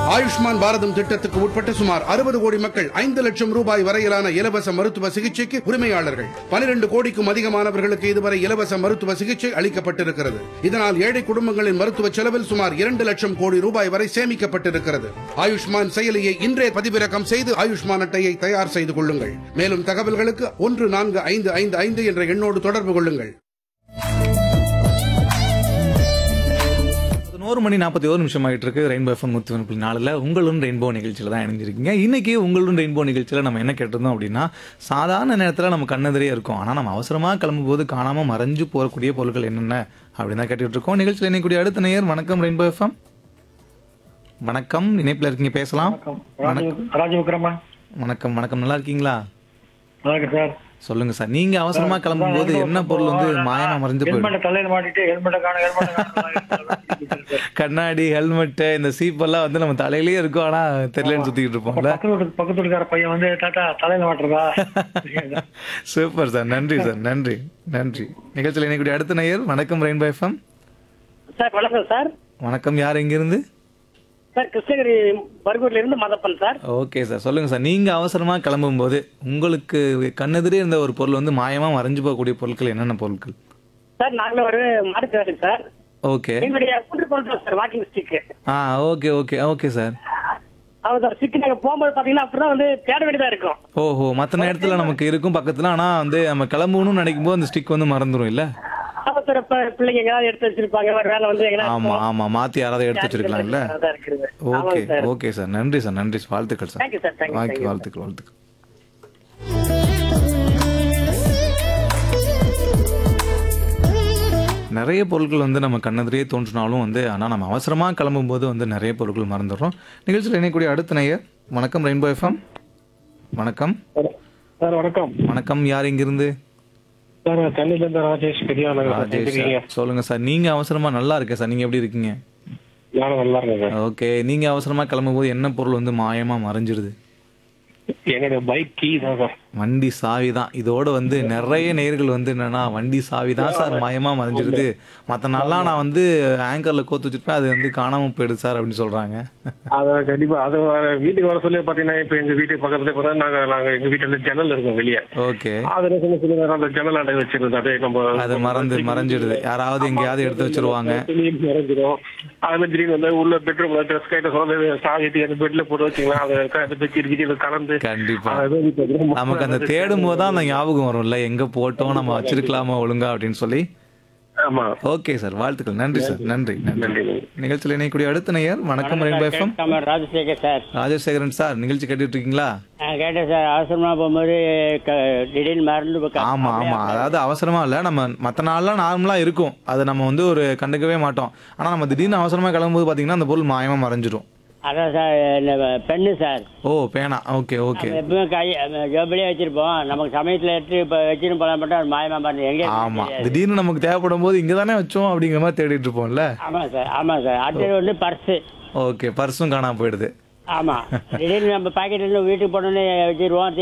ஆயுஷ்மான் பாரதம் திட்டத்துக்கு உட்பட்ட சுமார் அறுபது கோடி மக்கள் ஐந்து லட்சம் ரூபாய் வரையிலான இலவச மருத்துவ சிகிச்சைக்கு உரிமையாளர்கள் பனிரெண்டு கோடிக்கும் அதிகமானவர்களுக்கு இதுவரை இலவச மருத்துவ சிகிச்சை அளிக்கப்பட்டிருக்கிறது இதனால் ஏழை குடும்பங்களின் மருத்துவ செலவில் சுமார் இரண்டு லட்சம் கோடி ரூபாய் வரை சேமிக்கப்பட்டிருக்கிறது ஆயுஷ்மான் செயலியை இன்றே பதிவிறக்கம் செய்து ஆயுஷ்மான் அட்டையை தயார் செய்து கொள்ளுங்கள் மேலும் தகவல்களுக்கு ஒன்று நான்கு ஐந்து ஐந்து ஐந்து என்ற எண்ணோடு தொடர்பு கொள்ளுங்கள் பதினோரு மணி நாற்பத்தி ஒரு நிமிஷம் ஆகிட்டு இருக்கு ரெயின்போ எஃப்எம் நூற்றி ஒன்று புள்ளி நாலில் உங்களும் ரெயின்போ நிகழ்ச்சியில் தான் இணைஞ்சிருக்கீங்க இன்னைக்கு உங்களும் ரெயின்போ நிகழ்ச்சியில் நம்ம என்ன கேட்டிருந்தோம் அப்படின்னா சாதாரண நேரத்தில் நம்ம கண்ணெதிரே இருக்கும் ஆனால் நம்ம அவசரமாக கிளம்பும்போது காணாமல் மறைஞ்சு போகக்கூடிய பொருட்கள் என்னென்ன அப்படின்னு தான் கேட்டுட்டு இருக்கோம் நிகழ்ச்சியில் இணையக்கூடிய அடுத்த நேயர் வணக்கம் ரெயின்போ எஃப்எம் வணக்கம் இணைப்பில் இருக்கீங்க பேசலாம் ராஜீவ் ராஜீவ் விக்ரமா வணக்கம் வணக்கம் நல்லா இருக்கீங்களா நல்லா இருக்கு சார் சொல்லுங்க சார் நீங்க அவசரமா கிளம்பும்போது என்ன பொருள் வந்து மாயமா மறைஞ்சு போயிடும் ஹெல்மெட்டை தலையில மாட்டிட்டு ஹெல்மெட்டை காணும் ஹெல்மெட்டை கண்ணாடி ஹெல்மெட் இந்த சீப்பெல்லாம் வந்து நம்ம தலையிலேயே இருக்கும் ஆனா தெரியலன்னு சுத்திக்கிட்டு இருப்போம்ல பக்கத்து வீட்டு பக்கத்து வீட்டுக்கார பையன் வந்து தாத்தா தலையில மாட்டுறதா சூப்பர் சார் நன்றி சார் நன்றி நன்றி நிகழ்ச்சியில் இணைக்கூடிய அடுத்த நேயர் வணக்கம் ரெயின்போ எஃப்எம் சார் வணக்கம் சார் வணக்கம் யார் எங்கிருந்து சார் கிருஷ்ணகிரி பர்கூர்ல இருந்து மதப்பன் சார் ஓகே சார் சொல்லுங்க சார் நீங்க அவசரமா கிளம்பும்போது உங்களுக்கு கண்ணெதிரே இருந்த ஒரு பொருள் வந்து மாயமா மறைஞ்சு போகக்கூடிய பொருட்கள் என்னென்ன பொருட்கள் சார் நாங்களும் ஒரு மாட்டுக்காரு சார் ஓகே எங்களுடைய கூட்டு பண்றோம் சார் வாக்கிங் ஸ்டிக் ஆ ஓகே ஓகே ஓகே சார் அவங்க சார் ஸ்டிக் நாங்க போகும்போது பாத்தீங்கன்னா அப்படிதான் வந்து தேட வேண்டியதா இருக்கும் ஓஹோ மற்ற நேரத்தில் நமக்கு இருக்கும் பக்கத்தில் ஆனால் வந்து நம்ம கிளம்பணும்னு நினைக்கும் போது அந்த ஸ்டிக் வந்து மறந்துடும் இல்லை அப்ப சார் இப்ப பிள்ளைங்க எங்கேயாவது எடுத்து வச்சிருப்பாங்க ஒரு வேலை வந்து எங்கேயாவது ஆமா ஆமா மாத்தி யாராவது எடுத்து வச்சிருக்கலாம்ல அதான் இருக்குது ஓகே ஆமாங்க சார் ஓகே சார் நன்றி சார் நன்றி சார் வாழ்த்துக்கள் sir Thank you, sir. Thank you, thank வாழ்த்து you, sir. வாழ்த்துக்கள் வாழ்த்துக்கள் நிறைய பொருட்கள் வந்து நம்ம கண்ணெதிரே தோன்றினாலும் வந்து ஆனால் நம்ம அவசரமாக கிளம்பும்போது வந்து நிறைய பொருட்கள் மறந்துடுறோம் நிகழ்ச்சியில் இணையக்கூடிய அடுத்த நேயர் வணக்கம் ரெயின்போ எஃப்எம் வணக்கம் சார் வணக்கம் வணக்கம் யார் இங்கிருந்து சார் சென்னையில இருந்து ராஜேஷ் பெரியா ராஜேஷ் சார் சொல்லுங்க சார் நீங்க அவசரமா நல்லா இருக்கேன் சார் நீங்க எப்படி இருக்கீங்க நானும் நல்லா இருக்கேன் சார் ஓகே நீங்க அவசரமா கிளம்பும்போது என்ன பொருள் வந்து மாயமா மறைஞ்சிருது என்னுடைய பைக் கீ தான் சார் வண்டி சாவி தான் இதோட வந்து நிறைய நேர்கள் வந்து என்னன்னா வண்டி சாவி தான் சார் மாயமா மறைஞ்சிருது மற்ற நாள்லாம் நான் வந்து ஆங்கர்ல கோத்து வச்சிருப்பேன் அது வந்து காணாம போயிடுது சார் அப்படின்னு சொல்றாங்க அதான் கண்டிப்பா அது வர- வீட்டுக்கு வர சொல்லி பாத்தீங்கன்னா இப்ப எங்க வீட்டுக்கு பக்கத்துல கூட நாங்க நாங்க எங்க வீட்டுல ஜன்னல் இருக்கும் வெளியே ஓகே அதுல சின்ன சின்ன நேரம் அந்த ஜன்னல் அடை வச்சிருந்தது அப்படியே நம்ம அது மறந்து மறைஞ்சிடுது யாராவது எங்கேயாவது எடுத்து வச்சிருவாங்க துணியும் மறைஞ்சிரும் அது மாதிரி திடீர்னு வந்து உள்ள பெட்ரூம்ல ட்ரெஸ் கைட்ட சொல்ல சாவிட்டு அந்த பெட்ல போட்டு வச்சுக்கலாம் அதை க- அதை வச்சு கிட்ட கலந்து கண்டிப்பா அது வந்து இப்ப நமக்கு அந்த தேடும் போது தான் அந்த ஞாபகம் வரும்ல எங்க போட்டோம் நம்ம வச்சிருக்கலாமா ஒழுங்கா அப்படின்னு சொல்லி ஆமா ஓகே சார் வாழ்த்துக்கள் நன்றி சார் நன்றி நன்றி நன்றி நிகழ்ச்சியில் இணையக்கூடிய அடுத்த நேயர் வணக்கம் ரெயின்போ எஃப்எம் கேட்காம ராஜசேகர் சார் ராஜசேகரன் சார் நிகழ்ச்சி கேட்டுட்டு இருக்கீங்களா நான் கேட்டேன் சார் அவசரமா போகும்போது க- திடீர்னு மறந்து போய் க- ஆமா ஆமா அதாவது அவசரமா இல்ல நம்ம மற்ற நாள்லாம் நார்மலா இருக்கும் அதை நம்ம வந்து ஒரு கண்டுக்கவே மாட்டோம் ஆனா நம்ம திடீர்னு அவசரமா கிளம்பும்போது பாத்தீங்கன்னா அந்த பொருள் மாயமா மறைஞ்சிடும் அதான் சார் இந்த பெண்ணு சார் ஓ பேனா ஓகே ஓகே நம்ம எப்பவுமே கை ஜோபிலே வச்சிருப்போம் நமக்கு சமயத்துல எடுத்து இப்ப வச்சிருந்து போலாம் மட்டும் அது மாயமா பாருங்க எங்க இருக்குன்னு ஆமா தெரியாது. திடீர்னு நமக்கு தேவைப்படும் போது இங்க தானே வச்சோம் அப்படிங்கிற மாதிரி தேடிட்டு இருப்போம்ல ஆமா சார் ஆமா சார் அடுத்தது வந்து பர்ஸு ஓகே பர்ஸும் காணாம போயிடுது ஆமா திடீர்னு நம்ம பாக்கெட்ல இருந்து வீட்டுக்கு போனோன்னு வச்சிருவோம்